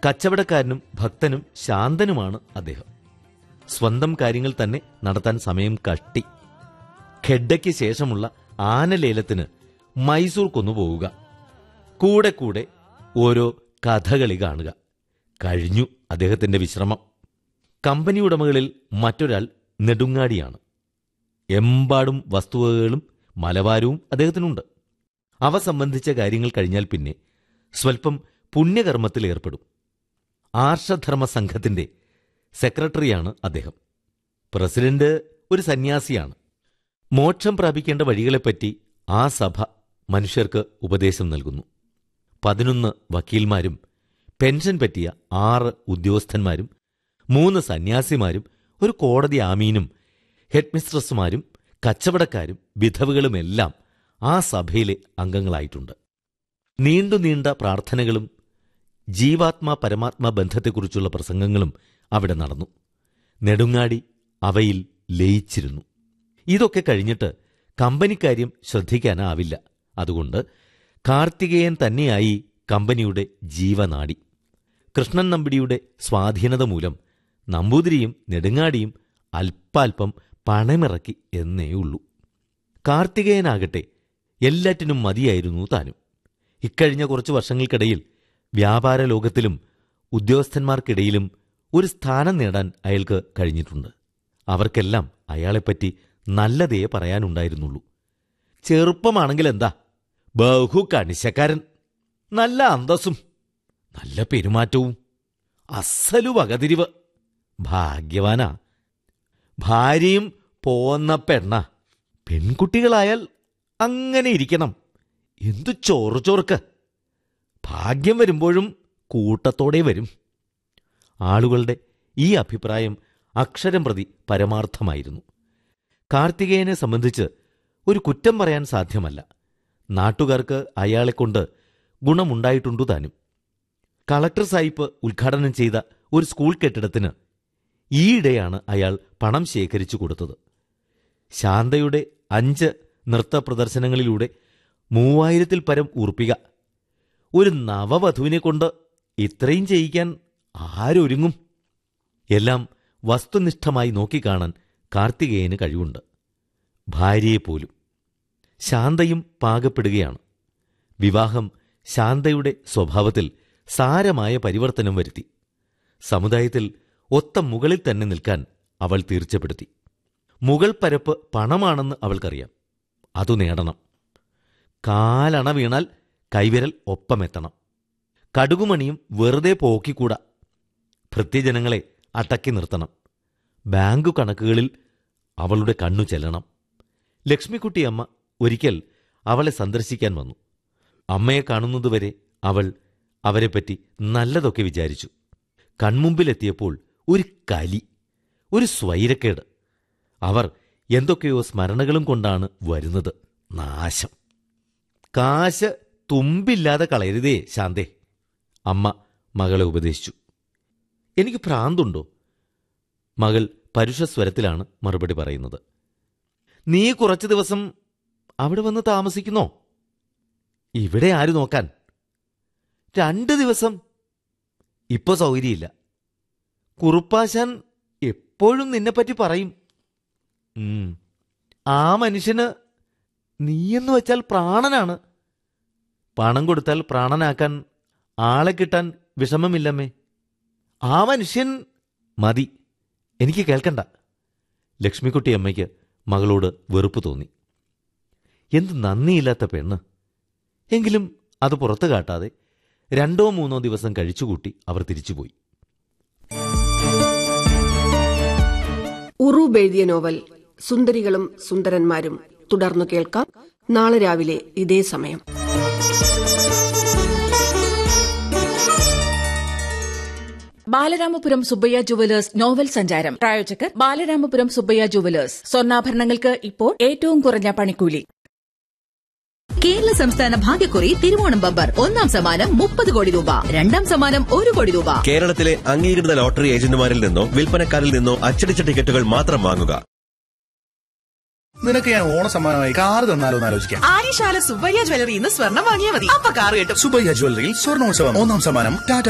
കച്ചവടക്കാരനും ഭക്തനും ശാന്തനുമാണ് അദ്ദേഹം സ്വന്തം കാര്യങ്ങൾ തന്നെ നടത്താൻ സമയം കഷ്ടി ഖെഡയ്ക്ക് ശേഷമുള്ള ആനലേലത്തിന് മൈസൂർ കൊന്നുപോവുക കൂടെ കൂടെ ഓരോ കഥകളി കാണുക കഴിഞ്ഞു അദ്ദേഹത്തിന്റെ വിശ്രമം കമ്പനി ഉടമകളിൽ മറ്റൊരാൾ നെടുങ്ങാടിയാണ് എമ്പാടും വസ്തുവകകളും മലബാരവും അദ്ദേഹത്തിനുണ്ട് അവ സംബന്ധിച്ച കാര്യങ്ങൾ കഴിഞ്ഞാൽ പിന്നെ സ്വൽപ്പം പുണ്യകർമ്മത്തിൽ ഏർപ്പെടും ആർഷധർമ്മ സംഘത്തിന്റെ സെക്രട്ടറിയാണ് അദ്ദേഹം പ്രസിഡന്റ് ഒരു സന്യാസിയാണ് മോക്ഷം പ്രാപിക്കേണ്ട വഴികളെപ്പറ്റി ആ സഭ മനുഷ്യർക്ക് ഉപദേശം നൽകുന്നു പതിനൊന്ന് വക്കീൽമാരും പെൻഷൻ പറ്റിയ ആറ് ഉദ്യോഗസ്ഥന്മാരും മൂന്ന് സന്യാസിമാരും ഒരു കോടതി ആമീനും ഹെഡ്മിസ്ട്രസ്സുമാരും കച്ചവടക്കാരും വിധവകളുമെല്ലാം ആ സഭയിലെ അംഗങ്ങളായിട്ടുണ്ട് നീണ്ടു നീണ്ട പ്രാർത്ഥനകളും ജീവാത്മാ പരമാത്മാ ബന്ധത്തെക്കുറിച്ചുള്ള പ്രസംഗങ്ങളും അവിടെ നടന്നു നെടുങ്ങാടി അവയിൽ ലയിച്ചിരുന്നു ഇതൊക്കെ കഴിഞ്ഞിട്ട് കമ്പനിക്കാര്യം ശ്രദ്ധിക്കാനാവില്ല അതുകൊണ്ട് കാർത്തികേയൻ തന്നെയായി കമ്പനിയുടെ ജീവനാടി കൃഷ്ണൻ നമ്പിടിയുടെ സ്വാധീനത മൂലം നമ്പൂതിരിയും നെടുങ്ങാടിയും അല്പാൽപം പണമിറക്കി എന്നേയുള്ളൂ കാർത്തികേയനാകട്ടെ എല്ലാറ്റിനും മതിയായിരുന്നു താനും ഇക്കഴിഞ്ഞ കുറച്ചു വർഷങ്ങൾക്കിടയിൽ വ്യാപാര ലോകത്തിലും ഉദ്യോഗസ്ഥന്മാർക്കിടയിലും ഒരു സ്ഥാനം നേടാൻ അയാൾക്ക് കഴിഞ്ഞിട്ടുണ്ട് അവർക്കെല്ലാം അയാളെപ്പറ്റി നല്ലതേ പറയാനുണ്ടായിരുന്നുള്ളൂ ചെറുപ്പമാണെങ്കിൽ എന്താ ബഹു കണിശക്കാരൻ നല്ല അന്തസ്സും നല്ല പെരുമാറ്റവും അസലു വകതിരിവ് ഭാഗ്യവാനാ ഭാര്യയും പോന്ന പെണ്ണ പെൺകുട്ടികളായാൽ അങ്ങനെ ഇരിക്കണം എന്തു ചോറ് ചോർക്ക് ഭാഗ്യം വരുമ്പോഴും കൂട്ടത്തോടെ വരും ആളുകളുടെ ഈ അഭിപ്രായം അക്ഷരം പ്രതി പരമാർത്ഥമായിരുന്നു കാർത്തികേയനെ സംബന്ധിച്ച് ഒരു കുറ്റം പറയാൻ സാധ്യമല്ല നാട്ടുകാർക്ക് അയാളെക്കൊണ്ട് ഗുണമുണ്ടായിട്ടുണ്ടു താനും കളക്ടർ സാഹിബ് ഉദ്ഘാടനം ചെയ്ത ഒരു സ്കൂൾ കെട്ടിടത്തിന് ഈയിടെയാണ് അയാൾ പണം ശേഖരിച്ചു കൊടുത്തത് ശാന്തയുടെ അഞ്ച് നൃത്ത പ്രദർശനങ്ങളിലൂടെ മൂവായിരത്തിൽ പരം ഉറപ്പിക ഒരു നവവധുവിനെ കൊണ്ട് ഇത്രയും ചെയ്യിക്കാൻ ആരൊരുങ്ങും എല്ലാം വസ്തുനിഷ്ഠമായി നോക്കിക്കാണാൻ കാർത്തികേയന് കഴിവുണ്ട് ഭാര്യയെപ്പോലും ശാന്തയും പാകപ്പെടുകയാണ് വിവാഹം ശാന്തയുടെ സ്വഭാവത്തിൽ സാരമായ പരിവർത്തനം വരുത്തി സമുദായത്തിൽ ഒത്ത മുകളിൽ തന്നെ നിൽക്കാൻ അവൾ തീർച്ചപ്പെടുത്തി മുകൾ പരപ്പ് പണമാണെന്ന് അവൾക്കറിയാം അതു നേടണം കാലണ വീണാൽ കൈവിരൽ ഒപ്പമെത്തണം കടുകുമണിയും വെറുതെ പോക്കിക്കൂടാ ഭൃത്യജനങ്ങളെ അടക്കി നിർത്തണം ബാങ്കു കണക്കുകളിൽ അവളുടെ കണ്ണു ചെല്ലണം ലക്ഷ്മിക്കുട്ടിയമ്മ ഒരിക്കൽ അവളെ സന്ദർശിക്കാൻ വന്നു അമ്മയെ കാണുന്നതുവരെ അവൾ അവരെപ്പറ്റി നല്ലതൊക്കെ വിചാരിച്ചു കൺമുമ്പിലെത്തിയപ്പോൾ ഒരു കലി ഒരു സ്വൈരക്കേട് അവർ എന്തൊക്കെയോ സ്മരണകളും കൊണ്ടാണ് വരുന്നത് നാശം കാശ് തുമ്പില്ലാതെ കളയരുതേ ശാന്തേ അമ്മ മകളെ ഉപദേശിച്ചു എനിക്ക് ഭ്രാന്തുണ്ടോ മകൾ പരുഷസ്വരത്തിലാണ് മറുപടി പറയുന്നത് നീ കുറച്ചു ദിവസം അവിടെ വന്ന് താമസിക്കുന്നോ ഇവിടെ ആര് നോക്കാൻ രണ്ട് ദിവസം ഇപ്പൊ സൗകര്യമില്ല കുറുപ്പാശാൻ എപ്പോഴും നിന്നെപ്പറ്റി പറയും ഉം. ആ മനുഷ്യന് നീയെന്ന് വെച്ചാൽ പ്രാണനാണ് പണം കൊടുത്താൽ പ്രാണനാക്കാൻ ആളെ കിട്ടാൻ വിഷമമില്ലമ്മേ ആ മനുഷ്യൻ മതി എനിക്ക് കേൾക്കണ്ട ലക്ഷ്മിക്കുട്ടി അമ്മയ്ക്ക് മകളോട് വെറുപ്പ് തോന്നി എന്ത് നന്ദിയില്ലാത്ത പെണ്ണ് എങ്കിലും അത് പുറത്തു കാട്ടാതെ രണ്ടോ മൂന്നോ ദിവസം കഴിച്ചുകൂട്ടി അവർ തിരിച്ചുപോയി ഉറൂബ് എഴുതിയ നോവൽ സുന്ദരികളും സുന്ദരന്മാരും തുടർന്നു കേൾക്കാം നാളെ രാവിലെ ഇതേ സമയം ബാലരാമപുരം സുബ്ബയ്യ ജുവലേഴ്സ് നോവൽ സഞ്ചാരം പ്രായോജകർ ബാലരാമപുരം സുബ്ബയ്യ ജുവലേഴ്സ് സ്വർണ്ണാഭരണങ്ങൾക്ക് ഇപ്പോൾ ഏറ്റവും കുറഞ്ഞ പണിക്കൂലി കേരള സംസ്ഥാന ഭാഗ്യക്കുറി തിരുവോണം ബമ്പർ ഒന്നാം സമ്മാനം മുപ്പത് കോടി രൂപ രണ്ടാം സമ്മാനം ഒരു കോടി രൂപ കേരളത്തിലെ അംഗീകൃത ലോട്ടറി ഏജന്റുമാരിൽ നിന്നോ വിൽപ്പനക്കാരിൽ നിന്നോ അച്ചടിച്ച ടിക്കറ്റുകൾ മാത്രം വാങ്ങുക നിനക്ക് ഞാൻ ഓണ സമ്മാനമായി കാർ തന്നാലോ എന്ന് ആലോചിക്കാം ആര്യശാല സുബ്ബയ്യ ജ്വല്ലറി ഇന്ന് സ്വർണം വാങ്ങിയാൽ മതി അപ്പൊ കാർ കിട്ടും സുബയ്യ ജ്വല്ലറിയിൽ സ്വർണോത്സവം ഒന്നാം സമ്മാനം ടാറ്റ